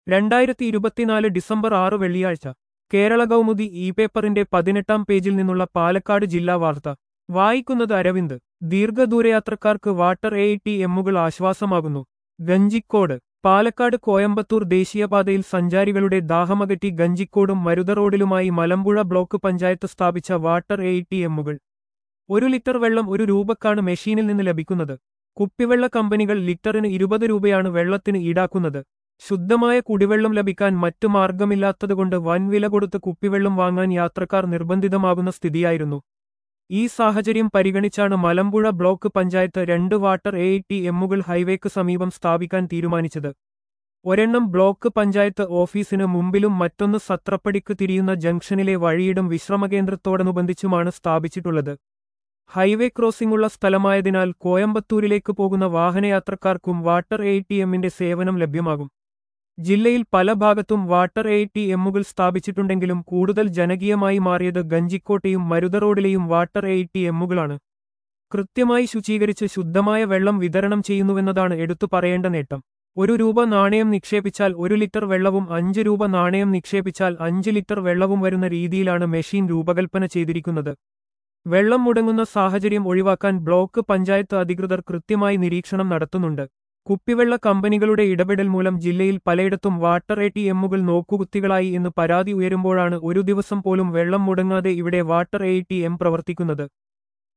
രണ്ടായിരത്തി ഇരുപത്തിനാല് ഡിസംബർ ആറ് വെള്ളിയാഴ്ച കേരള കൗമുദി ഇ പേപ്പറിന്റെ പതിനെട്ടാം പേജിൽ നിന്നുള്ള പാലക്കാട് ജില്ലാ വാർത്ത വായിക്കുന്നത് അരവിന്ദ് ദീർഘദൂരയാത്രക്കാർക്ക് വാട്ടർ എ ടി എമ്മുകൾ ആശ്വാസമാകുന്നു ഗഞ്ചിക്കോട് പാലക്കാട് കോയമ്പത്തൂർ ദേശീയപാതയിൽ സഞ്ചാരികളുടെ ദാഹമകറ്റി ഗഞ്ചിക്കോടും മരുത റോഡിലുമായി മലമ്പുഴ ബ്ലോക്ക് പഞ്ചായത്ത് സ്ഥാപിച്ച വാട്ടർ എ ടി എമ്മുകൾ ഒരു ലിറ്റർ വെള്ളം ഒരു രൂപക്കാണ് മെഷീനിൽ നിന്ന് ലഭിക്കുന്നത് കുപ്പിവെള്ള കമ്പനികൾ ലിറ്ററിന് ഇരുപത് രൂപയാണ് വെള്ളത്തിന് ഈടാക്കുന്നത് ശുദ്ധമായ കുടിവെള്ളം ലഭിക്കാൻ മറ്റു മാർഗമില്ലാത്തതുകൊണ്ട് വൻ വില കൊടുത്ത് കുപ്പിവെള്ളം വാങ്ങാൻ യാത്രക്കാർ നിർബന്ധിതമാകുന്ന സ്ഥിതിയായിരുന്നു ഈ സാഹചര്യം പരിഗണിച്ചാണ് മലമ്പുഴ ബ്ലോക്ക് പഞ്ചായത്ത് രണ്ട് വാട്ടർ എ ടി എമ്മുകൾ ഹൈവേക്ക് സമീപം സ്ഥാപിക്കാൻ തീരുമാനിച്ചത് ഒരെണ്ണം ബ്ലോക്ക് പഞ്ചായത്ത് ഓഫീസിന് മുമ്പിലും മറ്റൊന്ന് സത്രപ്പടിക്ക് തിരിയുന്ന ജംഗ്ഷനിലെ വഴിയിടം വിശ്രമകേന്ദ്രത്തോടനുബന്ധിച്ചുമാണ് സ്ഥാപിച്ചിട്ടുള്ളത് ഹൈവേ ക്രോസിംഗ് ഉള്ള സ്ഥലമായതിനാൽ കോയമ്പത്തൂരിലേക്ക് പോകുന്ന വാഹനയാത്രക്കാർക്കും വാട്ടർ എ ടി എമ്മിന്റെ സേവനം ലഭ്യമാകും ജില്ലയിൽ പല ഭാഗത്തും വാട്ടർ എ ടി എമ്മുകൾ സ്ഥാപിച്ചിട്ടുണ്ടെങ്കിലും കൂടുതൽ ജനകീയമായി മാറിയത് ഗഞ്ചിക്കോട്ടെയും മരുത റോഡിലെയും വാട്ടർ എ ടി എമ്മുകളാണ് കൃത്യമായി ശുചീകരിച്ച് ശുദ്ധമായ വെള്ളം വിതരണം ചെയ്യുന്നുവെന്നതാണ് എടുത്തു പറയേണ്ട നേട്ടം ഒരു രൂപ നാണയം നിക്ഷേപിച്ചാൽ ഒരു ലിറ്റർ വെള്ളവും അഞ്ച് രൂപ നാണയം നിക്ഷേപിച്ചാൽ അഞ്ച് ലിറ്റർ വെള്ളവും വരുന്ന രീതിയിലാണ് മെഷീൻ രൂപകൽപ്പന ചെയ്തിരിക്കുന്നത് വെള്ളം മുടങ്ങുന്ന സാഹചര്യം ഒഴിവാക്കാൻ ബ്ലോക്ക് പഞ്ചായത്ത് അധികൃതർ കൃത്യമായി നിരീക്ഷണം നടത്തുന്നുണ്ട് കുപ്പിവെള്ള കമ്പനികളുടെ ഇടപെടൽ മൂലം ജില്ലയിൽ പലയിടത്തും വാട്ടർ എ ടി എമ്മുകൾ നോക്കുകുത്തികളായി എന്ന് പരാതി ഉയരുമ്പോഴാണ് ഒരു ദിവസം പോലും വെള്ളം മുടങ്ങാതെ ഇവിടെ വാട്ടർ എ ടി എം പ്രവർത്തിക്കുന്നത്